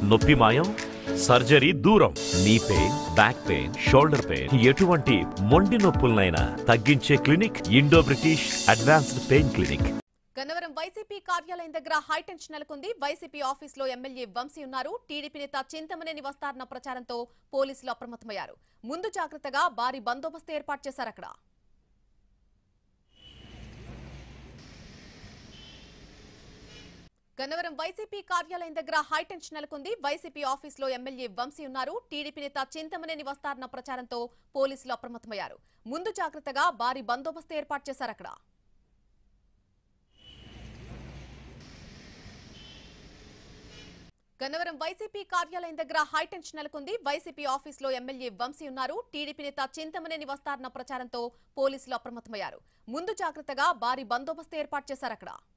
నొప్పి మాయం సర్జరీ దూరం knee pain back pain shoulder pain ఎటువంటి మొండి నొప్పులనైనా తగ్గించే clinic Indo British advanced pain clinic Gannavaram YCP కార్యాలయం దగ్గర హైటెన్షన్ నెలకొంది వైసీపీ ఆఫీసులో ఎమ్మెల్యే వంశీ ఉన్నారు టీడీపీ నేత చింతమనేని వస్తారన్న ప్రచారంతో పోలీసులు అప్రమత్తమయ్యారు ముందు జాగ్రత్తగా భారీ బందోబస్తు ఏర్పాటు చేశారు అక్కడ గన్నవరం వైసీపీ కార్యాలయం దగ్గర హైటెన్షన్ నెలకొంది వైసీపీ ఆఫీసులో ఎమ్మెల్యే వంశీ ఉన్నారు టీడీపీ నేత చింతమనేని వస్తారన్న ప్రచారంతో పోలీసులు అప్రమత్తమయ్యారు ముందు జాగ్రత్తగా భారీ బందోబస్తు ఏర్పాటు చేశారు అక్కడ గన్నవరం వైసీపీ కార్యాలయం దగ్గర హైటెన్షన్ నెలకొంది వైసీపీ ఆఫీసులో ఎమ్మెల్యే వంశీ ఉన్నారు టీడీపీ నేత చింతమనేని వస్తారన్న ప్రచారంతో పోలీసులు అప్రమత్తమయ్యారు ముందు జాగ్రత్తగా భారీ బందోబస్తు ఏర్పాటు చేశారు అక్కడ